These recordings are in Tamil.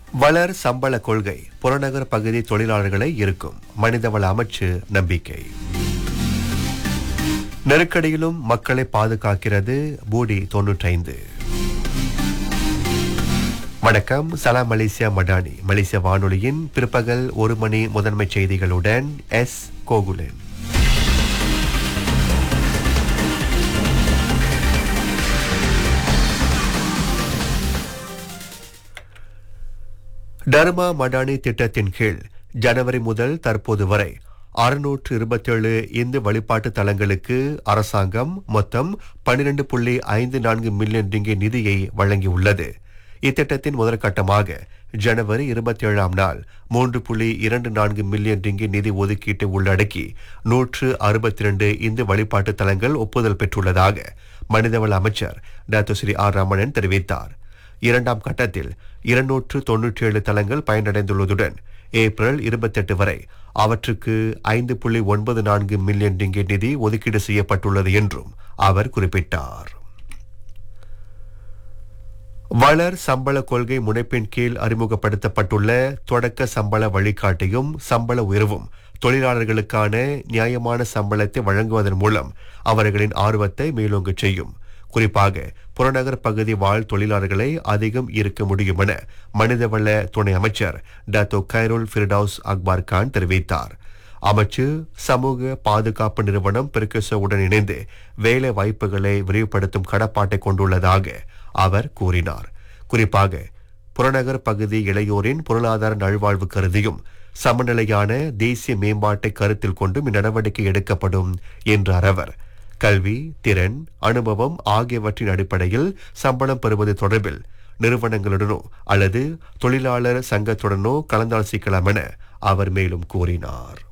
வளர் சம்பள கொள்கை புறநகர் பகுதி தொழிலாளர்களை இருக்கும் மனிதவள அமைச்சு நம்பிக்கை நெருக்கடியிலும் மக்களை பாதுகாக்கிறது பூடி தொன்னூற்றைந்து வணக்கம் சலாம் மலேசியா மடானி மலேசிய வானொலியின் பிற்பகல் ஒரு மணி முதன்மை செய்திகளுடன் எஸ் கோகுலன் டர்மா மடானி திட்டத்தின் கீழ் ஜனவரி முதல் தற்போது வரை அறுநூற்று இருபத்தேழு இந்து வழிபாட்டு தலங்களுக்கு அரசாங்கம் மொத்தம் பன்னிரண்டு புள்ளி ஐந்து நான்கு மில்லியன் ரிங்கே நிதியை வழங்கியுள்ளது இத்திட்டத்தின் முதற்கட்டமாக ஜனவரி இருபத்தி ஏழாம் நாள் மூன்று புள்ளி இரண்டு நான்கு மில்லியன் ரிங்கி நிதி ஒதுக்கீட்டை உள்ளடக்கி நூற்று அறுபத்தி இரண்டு இந்து வழிபாட்டு தலங்கள் ஒப்புதல் பெற்றுள்ளதாக மனிதவள அமைச்சர் டாக்டர் ஸ்ரீ ஆர் ரமணன் தெரிவித்தார் இரண்டாம் கட்டத்தில் இருநூற்று தொன்னூற்றி ஏழு தலங்கள் பயனடைந்துள்ளதுடன் ஏப்ரல் இருபத்தெட்டு வரை அவற்றுக்கு ஐந்து புள்ளி ஒன்பது நான்கு மில்லியன் ரிங்கே நிதி ஒதுக்கீடு செய்யப்பட்டுள்ளது என்றும் அவர் குறிப்பிட்டார் வளர் சம்பள கொள்கை முனைப்பின் கீழ் அறிமுகப்படுத்தப்பட்டுள்ள தொடக்க சம்பள வழிகாட்டியும் சம்பள உயர்வும் தொழிலாளர்களுக்கான நியாயமான சம்பளத்தை வழங்குவதன் மூலம் அவர்களின் ஆர்வத்தை மேலோங்கச் செய்யும் குறிப்பாக புறநகர் பகுதி வாழ் தொழிலாளர்களை அதிகம் ஈர்க்க முடியும் என மனிதவள துணை அமைச்சர் Dato Khairol Firdaus Akbar Khan தெரிவித்தார் அமைச்சு சமூக பாதுகாப்பு நிறுவனம் பெருக்கசோவுடன் இணைந்து வேலை வாய்ப்புகளை விரிவுபடுத்தும் கடப்பாட்டை கொண்டுள்ளதாக அவர் கூறினார் குறிப்பாக புறநகர் பகுதி இளையோரின் பொருளாதார நல்வாழ்வு கருதியும் சமநிலையான தேசிய மேம்பாட்டை கருத்தில் கொண்டும் இந்நடவடிக்கை எடுக்கப்படும் என்றார் அவர் கல்வி திறன் அனுபவம் ஆகியவற்றின் அடிப்படையில் சம்பளம் பெறுவது தொடர்பில் நிறுவனங்களுடனோ அல்லது தொழிலாளர் சங்கத்துடனோ கலந்தாலோசிக்கலாம் என அவர் மேலும் கூறினார்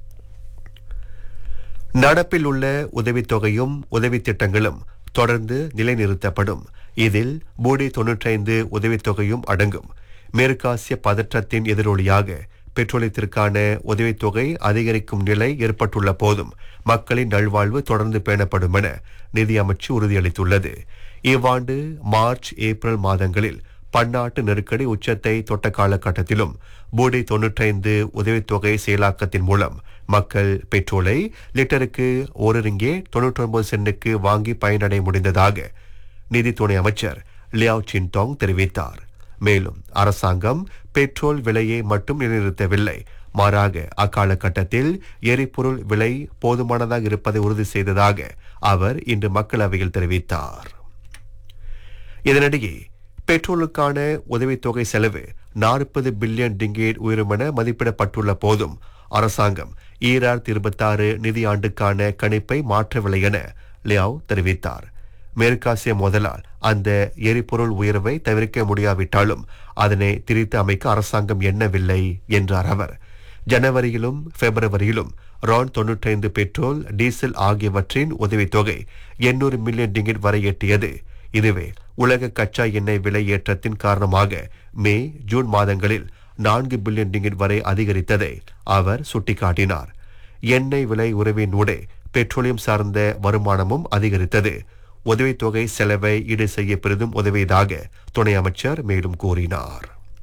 நடப்பில் உள்ள உதவித்தொகையும் உதவி திட்டங்களும் தொடர்ந்து நிலைநிறுத்தப்படும் இதில் மூடி தொன்னூற்றைந்து உதவித்தொகையும் அடங்கும் மேற்காசிய பதற்றத்தின் எதிரொலியாக பெட்ரோலியத்திற்கான உதவித்தொகை அதிகரிக்கும் நிலை ஏற்பட்டுள்ள போதும் மக்களின் நல்வாழ்வு தொடர்ந்து பேணப்படும் என நிதி அமைச்சு உறுதியளித்துள்ளது இவ்வாண்டு மார்ச் ஏப்ரல் மாதங்களில் பன்னாட்டு நெருக்கடி உச்சத்தை தொட்ட காலகட்டத்திலும் பூடி தொன்னூற்றைந்து உதவித்தொகை செயலாக்கத்தின் மூலம் மக்கள் பெட்ரோலை லிட்டருக்கு ஒரு ரிங்கே தொன்னூற்றி ஒன்பது சென்ட்டுக்கு வாங்கி பயனடைய முடிந்ததாக நிதி துணை அமைச்சர் லியாவ் சின்டாங் தெரிவித்தார் மேலும் அரசாங்கம் பெட்ரோல் விலையை மட்டும் நிலைநிறுத்தவில்லை மாறாக அக்காலகட்டத்தில் எரிபொருள் விலை போதுமானதாக இருப்பதை உறுதி செய்ததாக அவர் இன்று மக்களவையில் தெரிவித்தார் இதனிடையே பெட்ரோலுக்கான உதவித்தொகை செலவு நாற்பது பில்லியன் டிங்கேட் உயரும் என மதிப்பிடப்பட்டுள்ள போதும் அரசாங்கம் ஈராயிரத்தி இருபத்தாறு நிதியாண்டுக்கான கணிப்பை மாற்றவில்லை என லியாவ் தெரிவித்தார் மேற்காசிய முதலால் அந்த எரிபொருள் உயர்வை தவிர்க்க முடியாவிட்டாலும் அதனை திரித்து அமைக்க அரசாங்கம் எண்ணவில்லை என்றார் அவர் ஜனவரியிலும் பிப்ரவரியிலும் ரான் தொன்னூற்றைந்து பெட்ரோல் டீசல் ஆகியவற்றின் உதவித்தொகை எண்ணூறு மில்லியன் டிங்கிட் வரை எட்டியது இதுவே உலக கச்சா எண்ணெய் விலை ஏற்றத்தின் காரணமாக மே ஜூன் மாதங்களில் நான்கு பில்லியன் டிங்கிட் வரை அதிகரித்ததை அவர் சுட்டிக்காட்டினார் எண்ணெய் விலை உறவின் ஊடே பெட்ரோலியம் சார்ந்த வருமானமும் அதிகரித்தது உதவித்தொகை செலவை ஈடு செய்ய பெரிதும் உதவியதாக துணை அமைச்சர் மேலும் கூறினார்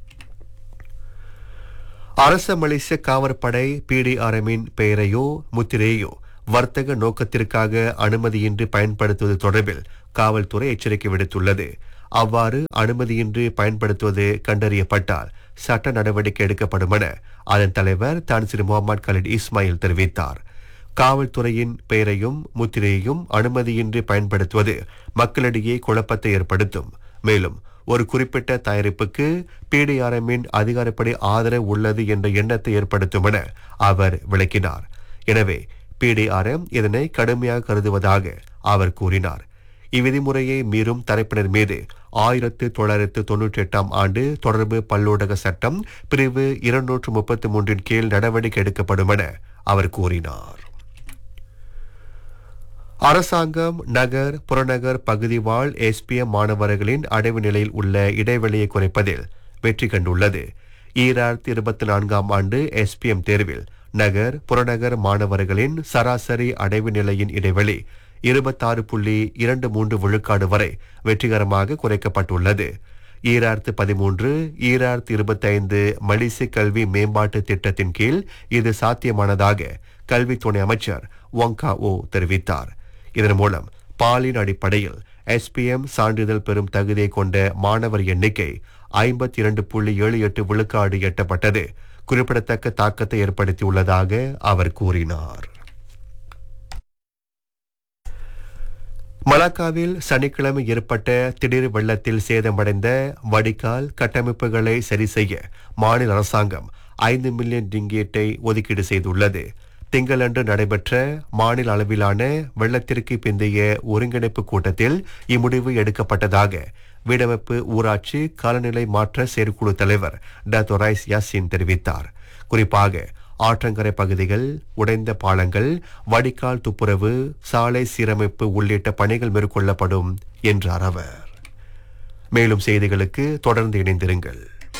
அரச மலேசிய காவற்படை பிடிஆர்எம்மின் பெயரையோ முத்திரையோ வர்த்தக நோக்கத்திற்காக அனுமதியின்றி பயன்படுத்துவது தொடர்பில் காவல்துறை எச்சரிக்கை விடுத்துள்ளது அவ்வாறு அனுமதியின்றி பயன்படுத்துவது கண்டறியப்பட்டால் சட்ட நடவடிக்கை எடுக்கப்படும் என அதன் தலைவர் தான் சிறு முகமது கலீட் இஸ்மாயில் தெரிவித்தார் காவல்துறையின் பெயரையும் முத்திரையையும் அனுமதியின்றி பயன்படுத்துவது மக்களிடையே குழப்பத்தை ஏற்படுத்தும் மேலும் ஒரு குறிப்பிட்ட தயாரிப்புக்கு பிடிஆர்எம்மின் அதிகாரப்படி ஆதரவு உள்ளது என்ற எண்ணத்தை ஏற்படுத்தும் என அவர் விளக்கினார் எனவே பிடிஆர்எம் இதனை கடுமையாக கருதுவதாக அவர் கூறினார் இவ்விதிமுறையை மீறும் தரப்பினர் மீது ஆயிரத்து தொள்ளாயிரத்து தொன்னூற்றி எட்டாம் ஆண்டு தொடர்பு பல்லூடக சட்டம் பிரிவு இருநூற்று முப்பத்தி மூன்றின் கீழ் நடவடிக்கை எடுக்கப்படும் என அவர் கூறினார் அரசாங்கம் நகர் புறநகர் பகுதி வாழ் எஸ்பிஎம் மாணவர்களின் அடைவு நிலையில் உள்ள இடைவெளியை குறைப்பதில் வெற்றி கண்டுள்ளது ஈராயிரத்தி இருபத்தி நான்காம் ஆண்டு எஸ்பிஎம் தேர்வில் நகர் புறநகர் மாணவர்களின் சராசரி அடைவு நிலையின் இடைவெளி இருபத்தாறு புள்ளி இரண்டு மூன்று விழுக்காடு வரை வெற்றிகரமாக குறைக்கப்பட்டுள்ளது ஈராயிரத்து பதிமூன்று ஈராயிரத்து இருபத்தைந்து மலேசிய கல்வி மேம்பாட்டு திட்டத்தின் கீழ் இது சாத்தியமானதாக கல்வி துணை அமைச்சர் வங்கா ஓ தெரிவித்தார் இதன் மூலம் பாலின் அடிப்படையில் எஸ்பிஎம் சான்றிதழ் பெறும் தகுதியை கொண்ட மாணவர் எண்ணிக்கை ஐம்பத்தி இரண்டு புள்ளி ஏழு எட்டு விழுக்காடு எட்டப்பட்டது குறிப்பிடத்தக்க தாக்கத்தை ஏற்படுத்தியுள்ளதாக அவர் கூறினார் மலாக்காவில் சனிக்கிழமை ஏற்பட்ட திடீர் வெள்ளத்தில் சேதமடைந்த வடிகால் கட்டமைப்புகளை சரி செய்ய மாநில அரசாங்கம் ஐந்து மில்லியன் ரிங்கேட்டை ஒதுக்கீடு செய்துள்ளது திங்களன்று நடைபெற்ற மாநில அளவிலான வெள்ளத்திற்கு பிந்தைய ஒருங்கிணைப்பு கூட்டத்தில் இம்முடிவு எடுக்கப்பட்டதாக வீடமைப்பு ஊராட்சி காலநிலை மாற்ற செயற்குழு தலைவர் டாக்டர் ரைஸ் யாசின் தெரிவித்தார் குறிப்பாக ஆற்றங்கரை பகுதிகள் உடைந்த பாலங்கள் வடிகால் துப்புரவு சாலை சீரமைப்பு உள்ளிட்ட பணிகள் மேற்கொள்ளப்படும் என்றார் அவர் மேலும் செய்திகளுக்கு தொடர்ந்து இணைந்திருங்கள்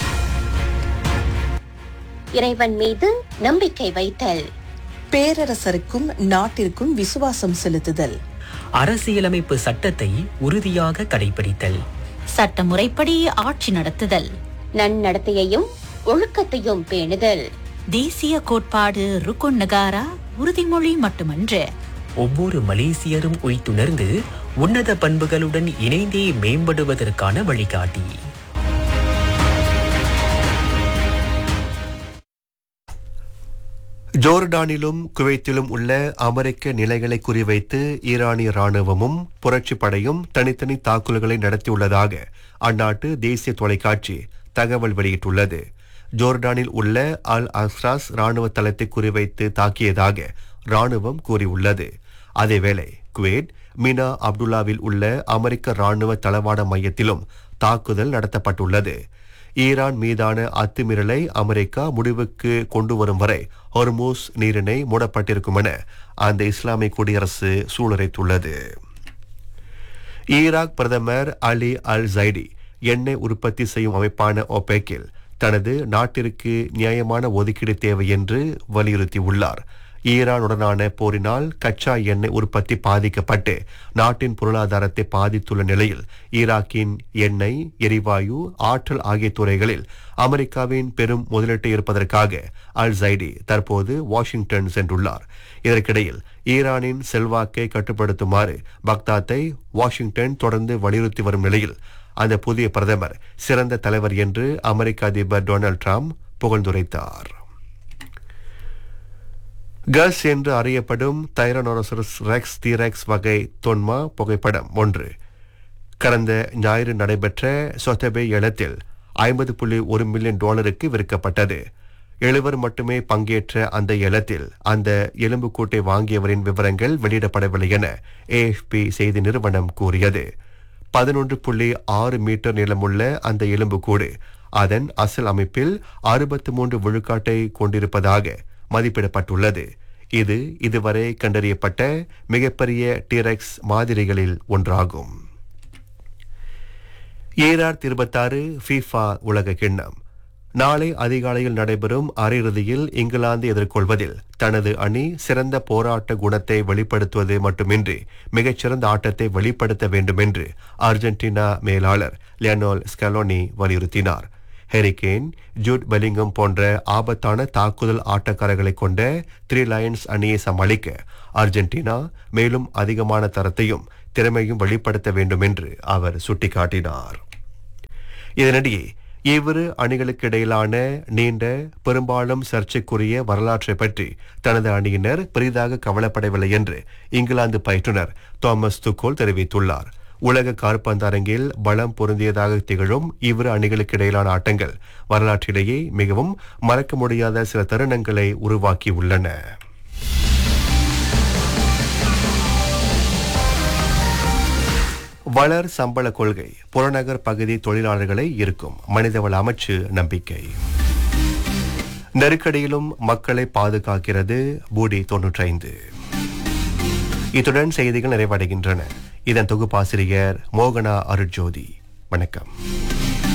இறைவன் மீது நம்பிக்கை வைத்தல் பேரரசருக்கும் நாட்டிற்கும் விசுவாசம் செலுத்துதல் அரசியலமைப்பு சட்டத்தை உறுதியாக கடைபிடித்தல் சட்டமுறைப்படி ஆட்சி நடத்துதல் நன்னடத்தையையும் ஒழுக்கத்தையும் பேணுதல் தேசிய கோட்பாடு ருக்குன் நகாரா உறுதிமொழி மட்டுமன்று ஒவ்வொரு மலேசியரும் உய்த்துணர்ந்து உன்னத பண்புகளுடன் இணைந்தே மேம்படுவதற்கான வழிகாட்டி ஜோர்டானிலும் குவைத்திலும் உள்ள அமெரிக்க நிலைகளை குறிவைத்து ஈரானிய ராணுவமும் புரட்சிப் படையும் தனித்தனி தாக்குதல்களை நடத்தியுள்ளதாக அந்நாட்டு தேசிய தொலைக்காட்சி தகவல் வெளியிட்டுள்ளது ஜோர்டானில் உள்ள அல் அஸ்ராஸ் ராணுவ தளத்தை குறிவைத்து தாக்கியதாக ராணுவம் கூறியுள்ளது அதேவேளை குவேட் மினா அப்துல்லாவில் உள்ள அமெரிக்க ராணுவ தளவாட மையத்திலும் தாக்குதல் நடத்தப்பட்டுள்ளது ஈரான் மீதான அத்துமீறலை அமெரிக்கா முடிவுக்கு கொண்டு வரும் வரை ஹொர்மூஸ் நீரிணை மூடப்பட்டிருக்கும் என அந்த இஸ்லாமிய குடியரசு சூளுரைத்துள்ளது ஈராக் பிரதமர் அலி அல் ஜைடி எண்ணெய் உற்பத்தி செய்யும் அமைப்பான ஒபெக்கில் தனது நாட்டிற்கு நியாயமான ஒதுக்கீடு தேவை என்று வலியுறுத்தியுள்ளார் ஈரானுடனான போரினால் கச்சா எண்ணெய் உற்பத்தி பாதிக்கப்பட்டு நாட்டின் பொருளாதாரத்தை பாதித்துள்ள நிலையில் ஈராக்கின் எண்ணெய் எரிவாயு ஆற்றல் ஆகிய துறைகளில் அமெரிக்காவின் பெரும் முதலீட்டை இருப்பதற்காக அல் ஜைடி தற்போது வாஷிங்டன் சென்றுள்ளார் இதற்கிடையில் ஈரானின் செல்வாக்கை கட்டுப்படுத்துமாறு பக்தாத்தை வாஷிங்டன் தொடர்ந்து வலியுறுத்தி வரும் நிலையில் அந்த புதிய பிரதமர் சிறந்த தலைவர் என்று அமெரிக்க அதிபர் டொனால்ட் ட்ரம்ப் புகழ்ந்துரைத்தார் கஸ் என்று அறியப்படும் தைரனோரசரஸ் ரெக்ஸ் தீரெக்ஸ் வகை தொன்மா புகைப்படம் ஒன்று கடந்த ஞாயிறு நடைபெற்ற சொத்தபே ஏலத்தில் ஐம்பது புள்ளி ஒரு மில்லியன் டாலருக்கு விற்கப்பட்டது எழுவர் மட்டுமே பங்கேற்ற அந்த ஏலத்தில் அந்த எலும்புக்கூட்டை வாங்கியவரின் விவரங்கள் வெளியிடப்படவில்லை என ஏஎஃப்பி செய்தி நிறுவனம் கூறியது பதினொன்று புள்ளி ஆறு மீட்டர் நீளமுள்ள அந்த எலும்புக்கூடு அதன் அசல் அமைப்பில் அறுபத்தி மூன்று விழுக்காட்டை கொண்டிருப்பதாக மதிப்பிடப்பட்டுள்ளது இது இதுவரை கண்டறியப்பட்ட மிகப்பெரிய டீரெக்ஸ் மாதிரிகளில் ஒன்றாகும் ஏழாயிரத்தி இருபத்தாறு ஃபீஃபா உலக கிண்ணம் நாளை அதிகாலையில் நடைபெறும் அரையிறுதியில் இங்கிலாந்து எதிர்கொள்வதில் தனது அணி சிறந்த போராட்ட குணத்தை வெளிப்படுத்துவது மட்டுமின்றி மிகச்சிறந்த ஆட்டத்தை வெளிப்படுத்த வேண்டும் என்று அர்ஜென்டினா மேலாளர் லியனோல் ஸ்கலோனி வலியுறுத்தினார் ஹெரிகேன் ஜூட் பெலிங்கம் போன்ற ஆபத்தான தாக்குதல் ஆட்டக்காரர்களை கொண்ட த்ரீ லயன்ஸ் அணியை சமாளிக்க அர்ஜென்டினா மேலும் அதிகமான தரத்தையும் திறமையும் வெளிப்படுத்த வேண்டும் என்று அவர் சுட்டிக்காட்டினார் இதனிடையே இவ்விரு அணிகளுக்கு இடையிலான நீண்ட பெரும்பாலும் சர்ச்சைக்குரிய வரலாற்றை பற்றி தனது அணியினர் பெரிதாக கவலைப்படவில்லை என்று இங்கிலாந்து பயிற்றுனர் தாமஸ் துக்கோல் தெரிவித்துள்ளார் உலக காற்பந்து அரங்கில் பலம் பொருந்தியதாக திகழும் இவ்விரு அணிகளுக்கு இடையிலான ஆட்டங்கள் வரலாற்றிலேயே மிகவும் மறக்க முடியாத சில தருணங்களை உருவாக்கியுள்ளன வளர் சம்பள கொள்கை புறநகர் பகுதி தொழிலாளர்களை இருக்கும் மனிதவள அமைச்சு நம்பிக்கை நெருக்கடியிலும் மக்களை பாதுகாக்கிறது பூடி தொன்னூற்றைந்து இத்துடன் செய்திகள் நிறைவடைகின்றன இதன் தொகுப்பாசிரியர் மோகனா அருட்ஜோதி வணக்கம்